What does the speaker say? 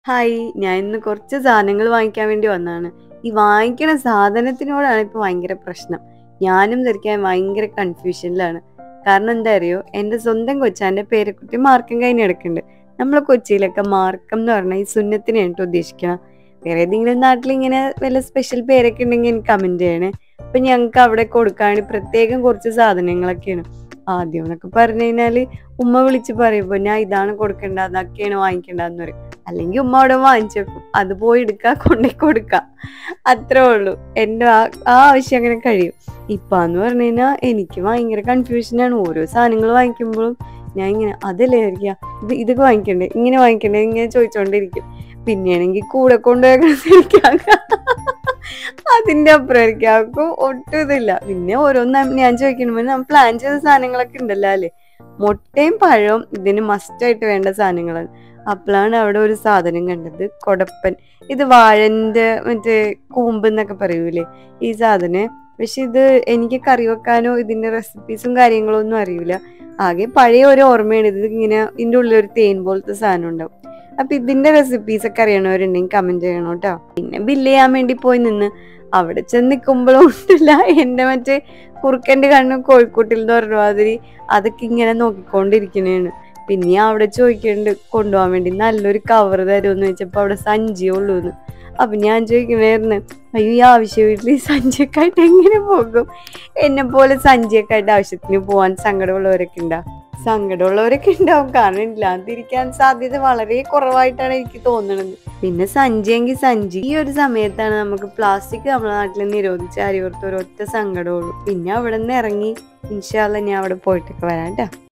hi ഞാൻ ഇന്ന് കുറച്ച് സാധനങ്ങൾ വാങ്ങിക്കാൻ വേണ്ടി വന്നതാണ് ഈ വാങ്ങിക്കണ സാധനത്തിനോടാണ് ഇപ്പൊ ഭയങ്കര പ്രശ്നം ഞാനും ധരിക്കാൻ ഭയങ്കര കൺഫ്യൂഷനിലാണ് കാരണം എന്താ അറിയോ എന്റെ സ്വന്തം കൊച്ചാന്റെ പേരക്കുട്ടി മാർക്കം കഴിഞ്ഞ് എടുക്കുന്നുണ്ട് നമ്മളെ കൊച്ചിയിലൊക്കെ മാർക്കം എന്ന് പറഞ്ഞാൽ ഈ സുന്നത്തിനാണ് ട്ടോ ഉദ്ദേശിക്കണം വേറെ ഏതെങ്കിലും നാട്ടിൽ ഇങ്ങനെ വല്ല സ്പെഷ്യൽ പേരൊക്കെ ഉണ്ടെങ്കിൽ എനിക്ക് കമന്റ് ചെയ്യണേ അപ്പൊ ഞങ്ങൾക്ക് അവിടെ കൊടുക്കാൻ വേണ്ടി പ്രത്യേകം കുറച്ച് സാധനങ്ങളൊക്കെയാണ് ആദ്യം എന്നൊക്കെ പറഞ്ഞു കഴിഞ്ഞാല് ഉമ്മ വിളിച്ച് പറയുമ്പോ ഞാൻ ഇതാണ് കൊടുക്കേണ്ടത് അതൊക്കെയാണ് വാങ്ങിക്കേണ്ടതെന്ന് പറയും അല്ലെങ്കിൽ ഉമ്മ അവിടെ വാങ്ങിച്ചു വെക്കും അത് പോയി എടുക്കുക കൊണ്ടുപോയി കൊടുക്കുക അത്രേ ഉള്ളൂ എൻ്റെ ആ ആ ആവശ്യം അങ്ങനെ കഴിയും ഇപ്പൊ എന്ന് പറഞ്ഞു കഴിഞ്ഞാൽ എനിക്ക് ഭയങ്കര കൺഫ്യൂഷനാണ് ഓരോ സാധനങ്ങൾ വാങ്ങിക്കുമ്പോഴും ഞാൻ ഇങ്ങനെ അതല്ലേ ആയിരിക്കാം ഇത് ഇതൊക്കെ വാങ്ങിക്കണ്ടേ ഇങ്ങനെ വാങ്ങിക്കണ്ടേ ഇങ്ങനെ ചോദിച്ചോണ്ടിരിക്കും പിന്നെയാണെങ്കിൽ കൂടെ കൊണ്ടുപോയി അതിന്റെ അപ്പുറം എനിക്ക് ആർക്കും ഒട്ടും ഇതില്ല പിന്നെ ഓരോന്ന് ഞാൻ ചോദിക്കണമ്പോൾ നമ്മൾ പ്ലാൻ ചെയ്ത സാധനങ്ങളൊക്കെ ഉണ്ടല്ലോ അല്ലേ മുട്ടയും പഴവും ഇതിന് മസ്റ്റായിട്ട് വേണ്ട സാധനങ്ങളാണ് അപ്പോഴാണ് അവിടെ ഒരു സാധനം കണ്ടത് കൊടപ്പൻ ഇത് വാഴന്റെ മറ്റേ കൂമ്പ് എന്നൊക്കെ പറയൂലേ ഈ സാധനം പക്ഷെ ഇത് എനിക്ക് കറി വെക്കാനോ ഇതിന്റെ റെസിപ്പീസും കാര്യങ്ങളോ ഒന്നും അറിയില്ല ആകെ പഴയ ഒരു ഓർമ്മയാണ് ഇത് ഇങ്ങനെ ഇതിന്റെ ഉള്ളിൽ ഒരു തേൻ പോലത്തെ സാധനം ഉണ്ടാവും അപ്പൊ ഇതിന്റെ റെസിപ്പീസ് ഒക്കെ അറിയണവരുണ്ടെങ്കിൽ കമന്റ് ചെയ്യണം കേട്ടോ പിന്നെ ബില്ല് ചെയ്യാൻ വേണ്ടി പോയി നിന്ന് അവിടെ ചെന്ന് നിൽക്കുമ്പോഴും ഉണ്ടല്ല എന്റെ മറ്റേ കുറുക്കന്റെ കണ്ണ് കോഴിക്കോട്ടിൽ എന്ന് പറഞ്ഞ മാതിരി അതൊക്കെ ഇങ്ങനെ നോക്കിക്കൊണ്ടിരിക്കണേണ് പിന്നെ ഞാൻ അവിടെ ചോദിക്കുന്നുണ്ട് കൊണ്ടുപോകാൻ വേണ്ടി നല്ലൊരു കവർ തരുമെന്ന് വെച്ചപ്പോ അവിടെ സഞ്ചിയേ ഉള്ളൂന്ന് അപ്പൊ ഞാൻ ചോദിക്കണായിരുന്നു അയ്യോ ഈ ആവശ്യ വീട്ടിൽ ഈ സഞ്ചിയൊക്കെ ആയിട്ട് എങ്ങനെ പോകും എന്നെ പോലെ സഞ്ചിയൊക്കെ ആയിട്ട് ആവശ്യത്തിന് പോവാൻ സങ്കടമുള്ളവരൊക്കെ ഉണ്ടാ സങ്കടമുള്ളവരൊക്കെ ഉണ്ടാവും കാരണം ഇല്ലാതിരിക്കാൻ സാധ്യത വളരെ കുറവായിട്ടാണ് എനിക്ക് തോന്നുന്നത് പിന്നെ സഞ്ചിയെങ്കിൽ സഞ്ചി ഈ ഒരു സമയത്താണ് നമുക്ക് പ്ലാസ്റ്റിക് നമ്മുടെ നാട്ടിൽ നിരോധിച്ച അരിയോർത്ത് ഒരൊറ്റ സങ്കടമുള്ളൂ പിന്നെ അവിടെ നിന്ന് ഇറങ്ങി ഇൻഷാല്ല ഞാൻ അവിടെ പോയിട്ടൊക്കെ വരാം ട്ടാ